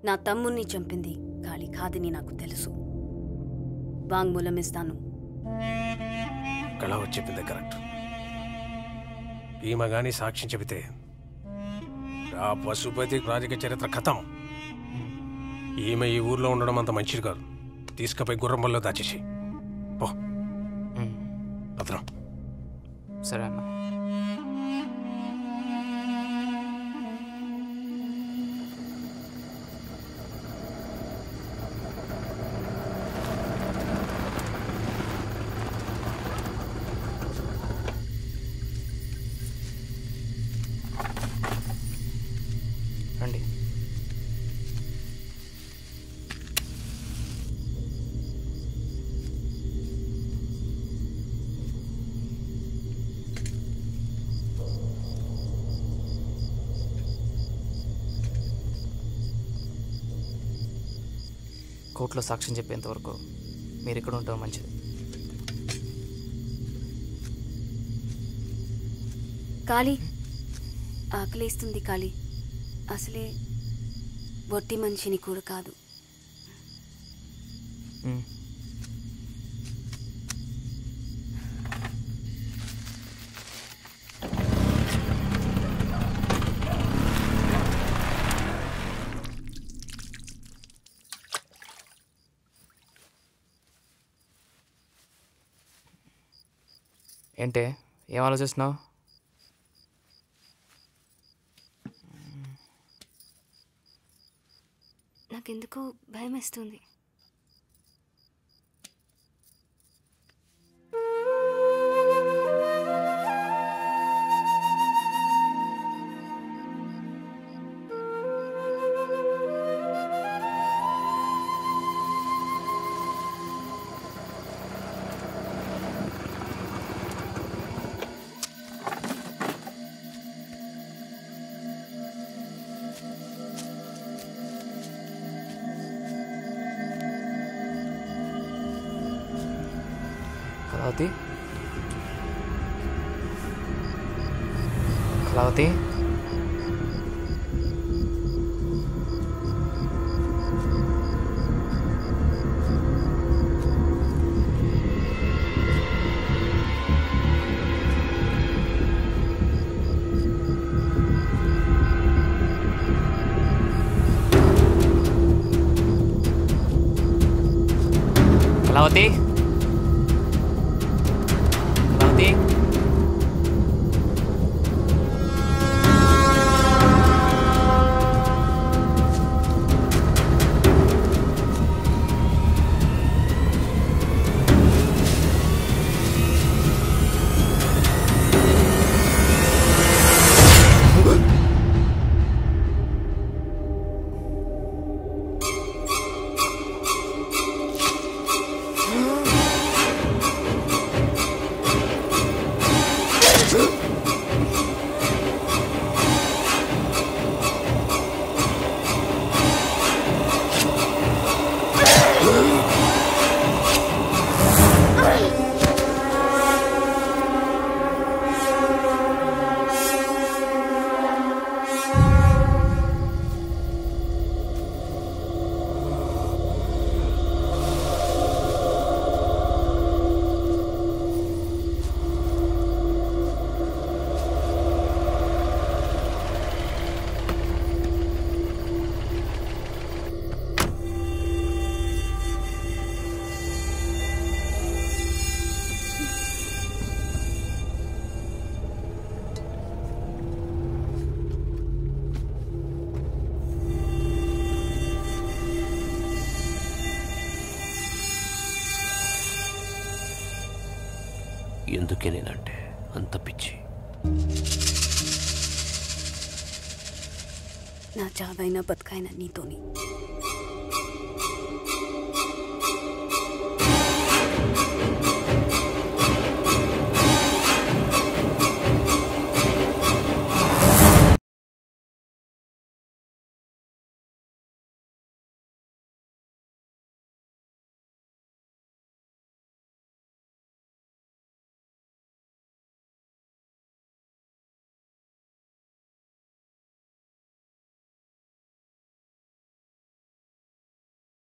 నా తమ్ముణ్ణి చంపింది కాళీ కాదని నాకు తెలుసు వాంగ్మూలం ఇస్తాను కళ వచ్చి చెప్పింది కరెక్ట్ ఈమె గాని సాక్ష్యం చెబితే ఆ పశుపతి రాజకీయ చరిత్ర కథం ఈమె ఈ ఊర్లో ఉండడం అంత మంచిది కాదు తీసుకుపోయి గుర్రం వల్ల దాచేసి పో భద్రం సరే అన్న రండి కోర్టులో సాక్ష్యం చెప్పేంత వరకు మీరు ఇక్కడ ఉండటం మంచిది కాళీ ఆకలేస్తుంది కాళీ అసలే బొట్టి మనిషిని కూడా కాదు మ్మ్. ఏంటే ఏం ఆలోచిస్తున్నావు నాకెందుకో భయం వేస్తుంది కళావతి కళావతి కళావతి కళావతి ఎందుకే నేనంటే అంత పిచ్చి నా చావైనా బతుకైనా నీతోని